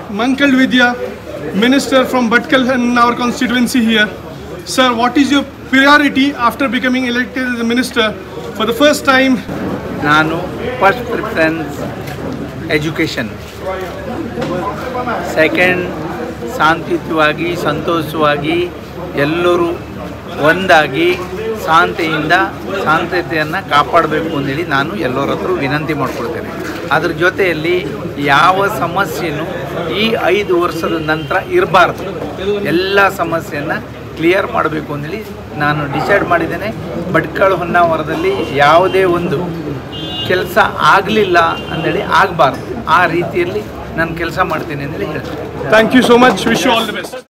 Mankal Vidya, Minister from Bhatkal in our constituency here. Sir, what is your priority after becoming elected as a minister for the first time? ನಾನು first preference education second ಶಾಂತಿಯುತವಾಗಿ ಸಂತೋಷವಾಗಿ ಎಲ್ಲರೂ ಒಂದಾಗಿ ಶಾಂತಿಯಿಂದ ಶಾಂತತೆಯನ್ನು ಕಾಪಾಡಬೇಕು ಅಂತೇಳಿ ನಾನು ಎಲ್ಲರ ಹತ್ರ ವಿನಂತಿ ಮಾಡ್ಕೊಳ್ತೇನೆ ಅದ್ರ ಜೊತೆಯಲ್ಲಿ ಯಾವ ಸಮಸ್ಯೆನೂ ಈ ಐದು ವರ್ಷದ ನಂತರ ಇರಬಾರ್ದು ಎಲ್ಲ ಸಮಸ್ಯೆಯನ್ನು ಕ್ಲಿಯರ್ ಮಾಡಬೇಕು ಅಂತೇಳಿ ನಾನು ಡಿಸೈಡ್ ಮಾಡಿದ್ದೇನೆ ಭಟ್ಕಳ ಹೊನ್ನಾವರದಲ್ಲಿ ಯಾವುದೇ ಒಂದು ಕೆಲಸ ಆಗಲಿಲ್ಲ ಅಂದೇಳಿ ಆಗಬಾರ್ದು ಆ ರೀತಿಯಲ್ಲಿ ನಾನು ಕೆಲಸ ಮಾಡ್ತೀನಿ ಅಂತೇಳಿ ಹೇಳ್ತೀನಿ Thank you so much. Wish you all the best.